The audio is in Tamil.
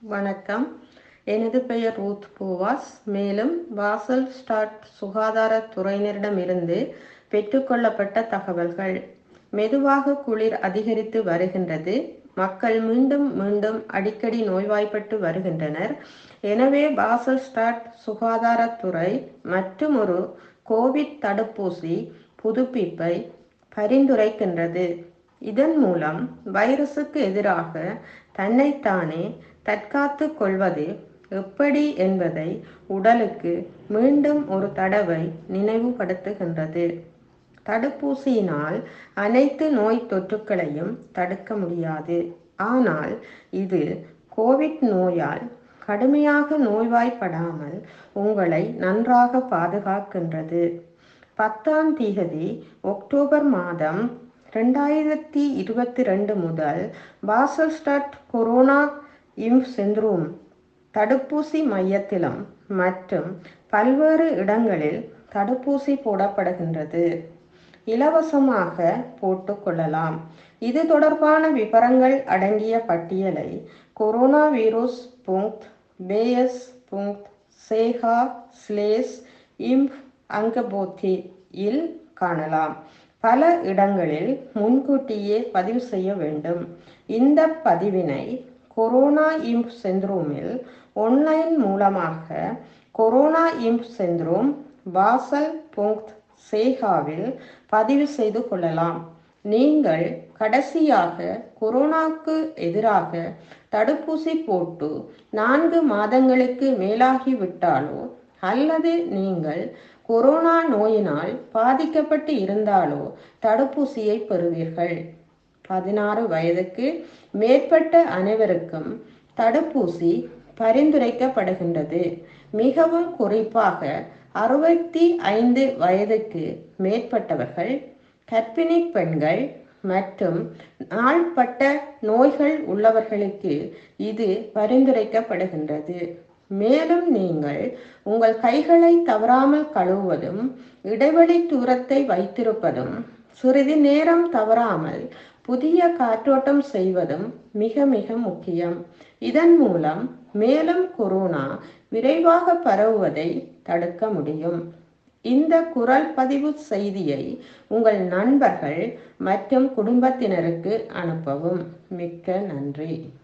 வணக்கம் எனது பெயர் ரூத் பூவாஸ் மேலும் வாசல் ஸ்டார்ட் சுகாதாரத்துறையினரிடமிருந்து பெற்றுக்கொள்ளப்பட்ட தகவல்கள் மெதுவாக குளிர் அதிகரித்து வருகின்றது மக்கள் மீண்டும் மீண்டும் அடிக்கடி நோய்வாய்ப்பட்டு வருகின்றனர் எனவே பாசல் ஸ்டார்ட் சுகாதாரத்துறை மற்றும் ஒரு கோவிட் தடுப்பூசி புதுப்பிப்பை பரிந்துரைக்கின்றது இதன் மூலம் வைரசுக்கு எதிராக தன்னைத்தானே தற்காத்து கொள்வது எப்படி என்பதை உடலுக்கு மீண்டும் ஒரு தடவை நினைவுபடுத்துகின்றது தடுப்பூசியினால் அனைத்து நோய் தொற்றுக்களையும் தடுக்க முடியாது ஆனால் இது கோவிட் நோயால் கடுமையாக நோய்வாய்ப்படாமல் உங்களை நன்றாக பாதுகாக்கின்றது பத்தாம் தேதி அக்டோபர் மாதம் ரெண்டாயிரத்தி இருபத்தி ரெண்டு முதல் பாசல்ஸ்டாட் கொரோனா இம் சென்ட்ரூம் தடுப்பூசி மையத்திலும் மற்றும் பல்வேறு இடங்களில் தடுப்பூசி போடப்படுகின்றது இலவசமாக போட்டுக்கொள்ளலாம் இது தொடர்பான விவரங்கள் அடங்கிய பட்டியலை கொரோனா வீரோஸ் புங்க் பேஎஸ் புங்க் சேகா ஸ்லேஸ் இம்ப் அங்கபோத்தி இல் காணலாம் பல இடங்களில் முன்கூட்டியே பதிவு செய்ய வேண்டும் இந்த பதிவினை கொரோனா இம்ப் சென்ட்ரூமில் ஒன்லைன் மூலமாக கொரோனா இம்ப் சென்ட்ரூம் வாசல் புங்க் சேகாவில் பதிவு செய்து கொள்ளலாம் நீங்கள் கடைசியாக கொரோனாவுக்கு எதிராக தடுப்பூசி போட்டு நான்கு மாதங்களுக்கு மேலாகிவிட்டாலோ அல்லது நீங்கள் கொரோனா நோயினால் பாதிக்கப்பட்டு இருந்தாலோ தடுப்பூசியை பெறுவீர்கள் பதினாறு வயதுக்கு மேற்பட்ட அனைவருக்கும் தடுப்பூசி பரிந்துரைக்கப்படுகின்றது மிகவும் குறிப்பாக அறுபத்தி ஐந்து வயதுக்கு மேற்பட்டவர்கள் கர்ப்பிணி பெண்கள் மற்றும் நாள்பட்ட நோய்கள் உள்ளவர்களுக்கு இது பரிந்துரைக்கப்படுகின்றது மேலும் நீங்கள் உங்கள் கைகளை தவறாமல் கழுவுவதும் இடைவெளி தூரத்தை வைத்திருப்பதும் சிறிது நேரம் தவறாமல் புதிய காற்றோட்டம் செய்வதும் மிக மிக முக்கியம் இதன் மூலம் மேலும் கொரோனா விரைவாக பரவுவதை தடுக்க முடியும் இந்த குரல் பதிவு செய்தியை உங்கள் நண்பர்கள் மற்றும் குடும்பத்தினருக்கு அனுப்பவும் மிக்க நன்றி